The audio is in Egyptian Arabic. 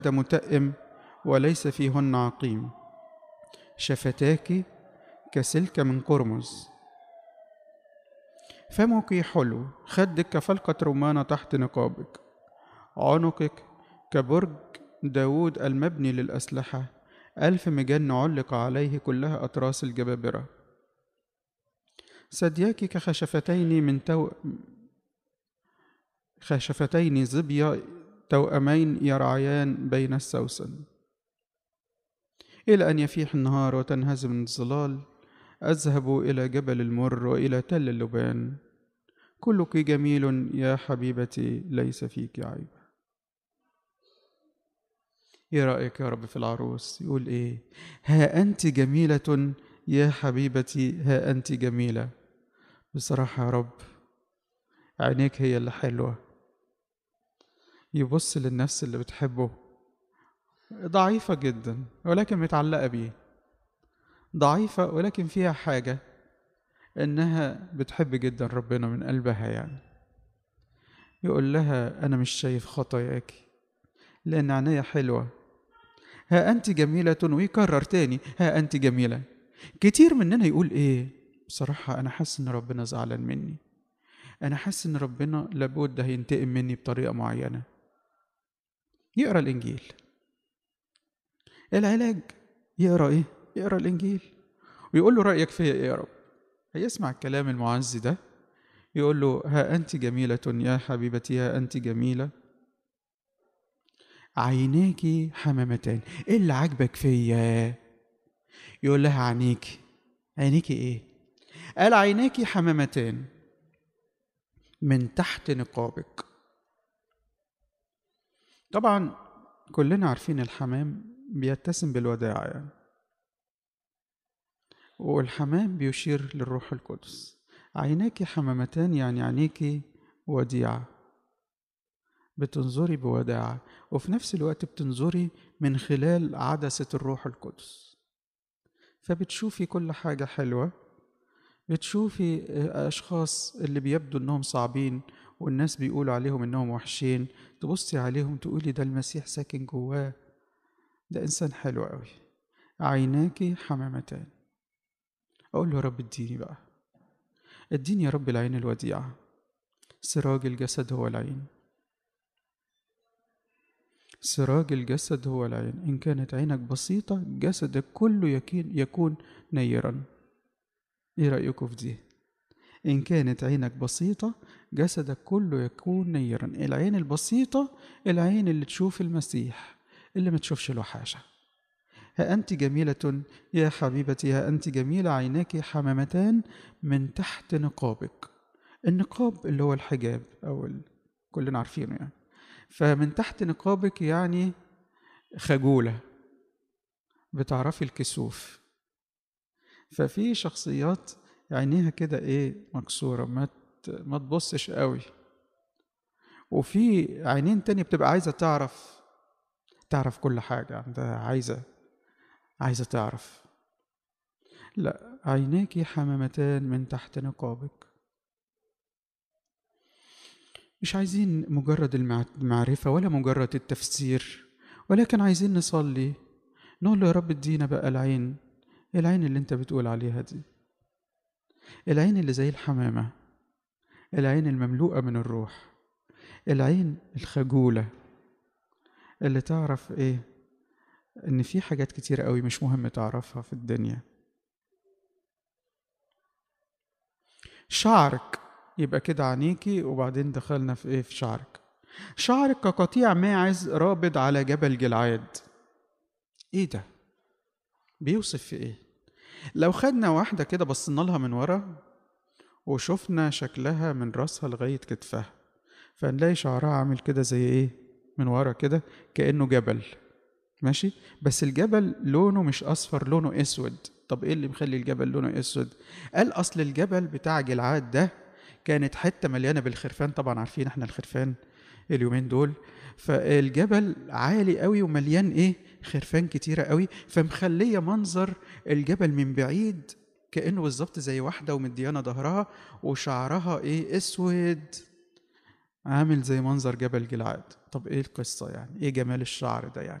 متئم وليس فيهن عقيم شفتاك كسلك من قرمز فمك حلو خدك كفلقة رمانة تحت نقابك عنقك كبرج داود المبني للأسلحة ألف مجن علق عليه كلها أطراس الجبابرة ثدياك كخشفتين من تو خشفتين ظبيا توأمين يرعيان بين السوسن إلى أن يفيح النهار وتنهزم الظلال أذهب إلى جبل المر وإلى تل اللبان كلك جميل يا حبيبتي ليس فيك عيب ايه رأيك يا رب في العروس يقول ايه ها أنت جميلة يا حبيبتي ها أنت جميلة بصراحة يا رب عينيك هي اللي حلوة يبص للنفس اللي بتحبه ضعيفة جدا ولكن متعلقة بيه ضعيفة ولكن فيها حاجة إنها بتحب جدا ربنا من قلبها يعني يقول لها أنا مش شايف خطاياك لأن عينيا حلوة ها أنت جميلة ويكرر تاني ها أنت جميلة كتير مننا يقول إيه بصراحة أنا حاسس إن ربنا زعلان مني أنا حاسس إن ربنا لابد هينتقم مني بطريقة معينة يقرأ الإنجيل العلاج يقرأ إيه؟ يقرأ الإنجيل ويقول له رأيك فيا إيه يا رب؟ هيسمع الكلام المعزي ده يقول له ها أنت جميلة يا حبيبتي ها أنت جميلة عيناك حمامتان إيه اللي عاجبك فيا؟ يقول لها عينيك عينيك إيه؟ قال عيناك حمامتان من تحت نقابك طبعا كلنا عارفين الحمام بيتسم بالوداع يعني والحمام بيشير للروح القدس عيناك حمامتان يعني عينيك وديعة بتنظري بوداعة وفي نفس الوقت بتنظري من خلال عدسة الروح القدس فبتشوفي كل حاجة حلوة بتشوفي أشخاص اللي بيبدو إنهم صعبين والناس بيقولوا عليهم إنهم وحشين تبصي عليهم تقولي ده المسيح ساكن جواه ده إنسان حلو أوي عيناك حمامتان أقول له يا رب اديني بقى اديني يا رب العين الوديعة سراج الجسد هو العين سراج الجسد هو العين إن كانت عينك بسيطة جسدك كله يكين يكون نيرا إيه رأيكم في دي؟ إن كانت عينك بسيطة جسدك كله يكون نيرا العين البسيطة العين اللي تشوف المسيح اللي ما تشوفش الوحاشة ها أنت جميلة يا حبيبتي ها أنت جميلة عيناك حمامتان من تحت نقابك النقاب اللي هو الحجاب أو ال... كلنا عارفينه يعني فمن تحت نقابك يعني خجولة بتعرفي الكسوف ففي شخصيات عينيها كده ايه مكسورة ما ما تبصش قوي وفي عينين تانية بتبقى عايزة تعرف تعرف كل حاجة عندها عايزة عايزة تعرف لا عيناك حمامتان من تحت نقابك مش عايزين مجرد المعرفة ولا مجرد التفسير ولكن عايزين نصلي نقول له يا رب ادينا بقى العين العين اللي انت بتقول عليها دي العين اللي زي الحمامة العين المملوءة من الروح العين الخجولة اللي تعرف ايه ان في حاجات كتيرة قوي مش مهم تعرفها في الدنيا شعرك يبقى كده عينيكي وبعدين دخلنا في ايه في شعرك شعرك كقطيع ماعز رابض على جبل جلعاد ايه ده بيوصف في ايه لو خدنا واحدة كده بصينا لها من ورا وشفنا شكلها من راسها لغاية كتفها فنلاقي شعرها عامل كده زي ايه من ورا كده كأنه جبل ماشي بس الجبل لونه مش أصفر لونه أسود طب ايه اللي مخلي الجبل لونه أسود قال أصل الجبل بتاع جلعاد ده كانت حتة مليانة بالخرفان طبعا عارفين احنا الخرفان اليومين دول فالجبل عالي قوي ومليان ايه خرفان كتيرة قوي فمخلية منظر الجبل من بعيد كأنه بالظبط زي واحدة ومديانة ظهرها وشعرها ايه اسود عامل زي منظر جبل جلعاد طب ايه القصة يعني ايه جمال الشعر ده يعني